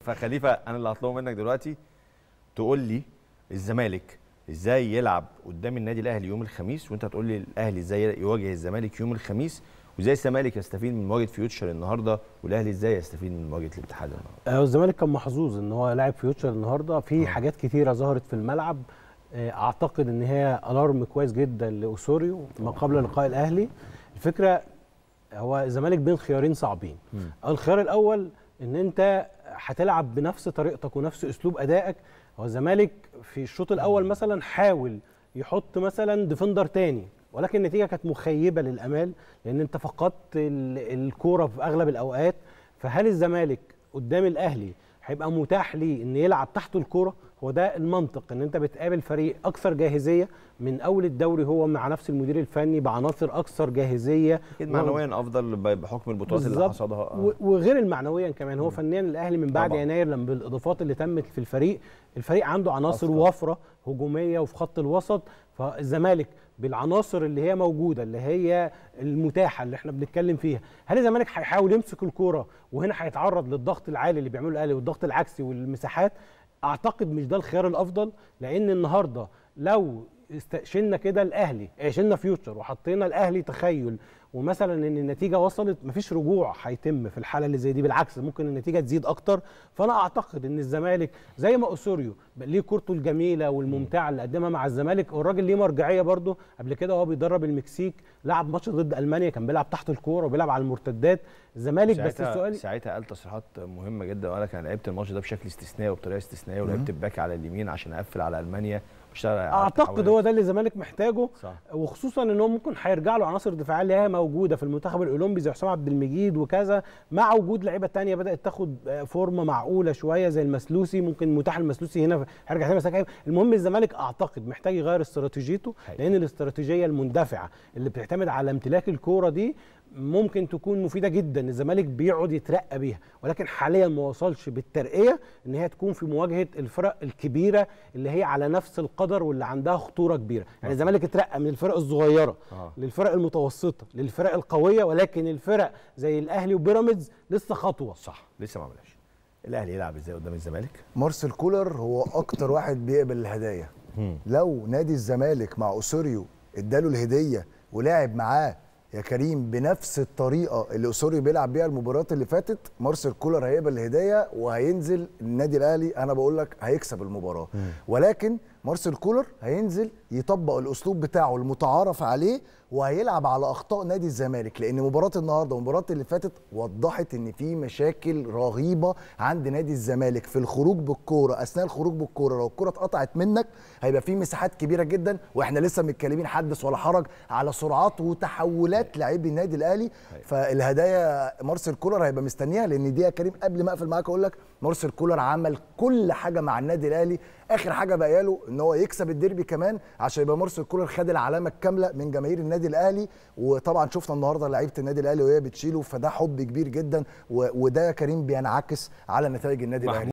فخليفه انا اللي هطلبه منك دلوقتي تقول لي الزمالك ازاي يلعب قدام النادي الاهلي يوم الخميس وانت هتقول لي الاهلي ازاي يواجه الزمالك يوم الخميس وازاي الزمالك يستفيد من مواجهه فيوتشر النهارده والاهلي ازاي يستفيد من مواجهه الاتحاد النهارده آه، الزمالك كان محظوظ ان هو لاعب فيوتشر النهارده في حاجات كتيره ظهرت في الملعب آه، اعتقد ان هي الارم كويس جدا لاوسوريو ما قبل لقاء الاهلي الفكره هو الزمالك بين خيارين صعبين الخيار الاول ان انت هتلعب بنفس طريقتك ونفس اسلوب ادائك هو الزمالك في الشوط الاول مثلا حاول يحط مثلا ديفندر تاني ولكن النتيجه كانت مخيبه للامال لان انت فقدت ال- الكوره في اغلب الاوقات فهل الزمالك قدام الاهلي هيبقى متاح ليه ان يلعب تحت الكوره هو ده المنطق ان انت بتقابل فريق اكثر جاهزيه من اول الدوري هو مع نفس المدير الفني بعناصر اكثر جاهزيه اكيد معنويا افضل ب- بحكم البطولات اللي بالظبط. حصدها آه. و- وغير المعنويا كمان هو فنيا الاهلي من بعد طبعاً. يناير لما بالاضافات اللي تمت في الفريق الفريق عنده عناصر أفضل. وفره هجوميه وفي خط الوسط فالزمالك بالعناصر اللي هي موجوده اللي هي المتاحه اللي احنا بنتكلم فيها هل الزمالك هيحاول يمسك الكوره وهنا هيتعرض للضغط العالي اللي بيعمله الاهلي والضغط العكسي والمساحات اعتقد مش ده الخيار الافضل لان النهارده لو است- شلنا كده الاهلي آه، شلنا فيوتشر وحطينا الاهلي تخيل ومثلا ان النتيجه وصلت مفيش رجوع هيتم في الحاله اللي زي دي بالعكس ممكن النتيجه تزيد اكتر فانا اعتقد ان الزمالك زي ما اسوريو ليه كورته الجميله والممتعه اللي قدمها مع الزمالك والراجل ليه مرجعيه برده قبل كده وهو بيدرب المكسيك لعب ماتش ضد المانيا كان بيلعب تحت الكوره وبيلعب على المرتدات الزمالك بس ساعتها السؤال ساعتها قال تصريحات مهمه جدا وقال لك انا لعبت الماتش ده بشكل استثنائي وبطريقه استثنائيه ولعبت الباك على اليمين عشان اقفل على المانيا واشتغل على اعتقد التحولات. هو ده اللي الزمالك محتاجه صح. وخصوصا ان هو ممكن هيرجع له عناصر دفاعيه اللي هي موجوده في المنتخب الاولمبي زي حسام عبد المجيد وكذا مع وجود لعيبه تانية بدات تاخد آه، فورمه معقوله شويه زي المسلوسي ممكن متاح المسلوسي هنا هيرجع تاني مساك المهم الزمالك اعتقد محتاج يغير استراتيجيته حقيقي. لان الاستراتيجيه المندفعه اللي بتعتمد على امتلاك الكوره دي ممكن تكون مفيده جدا الزمالك بيقعد يترقى بيها ولكن حاليا ما وصلش بالترقيه ان هي تكون في مواجهه الفرق الكبيره اللي هي على نفس القدر واللي عندها خطوره كبيره يعني الزمالك اترقى من الفرق الصغيره آه. للفرق المتوسطه للفرق القويه ولكن الفرق زي الاهلي وبيراميدز لسه خطوه صح لسه ما عملهاش الاهلي يلعب ازاي قدام الزمالك مارسيل كولر هو اكتر واحد بيقبل الهدايا لو نادي الزمالك مع اوسوريو اداله الهديه ولعب معاه يا كريم بنفس الطريقه اللي اوسوريو بيلعب بيها المباريات اللي فاتت مارسيل كولر هيقبل الهديه وهينزل النادي الاهلي انا بقول لك هيكسب المباراه ولكن مارسيل كولر هينزل يطبق الاسلوب بتاعه المتعارف عليه وهيلعب على اخطاء نادي الزمالك لان مباراه النهارده والمباراه اللي فاتت وضحت ان في مشاكل رهيبه عند نادي الزمالك في الخروج بالكوره اثناء الخروج بالكوره لو الكوره اتقطعت منك هيبقى في مساحات كبيره جدا واحنا لسه متكلمين حدث ولا حرج على سرعات وتحولات لاعبي النادي الاهلي فالهدايا مارسيل كولر هيبقى مستنيها لان دي يا كريم قبل ما اقفل معاك اقول لك مارسيل كولر عمل كل حاجه مع النادي الاهلي اخر حاجه بقى له ان هو يكسب الديربي كمان عشان يبقى مارسيل كولر خد العلامه الكامله من جماهير النادي الاهلي وطبعا شفنا النهارده لعيبه النادي الاهلي وهي بتشيله فده حب كبير جدا و- وده يا كريم بينعكس على نتائج النادي الاهلي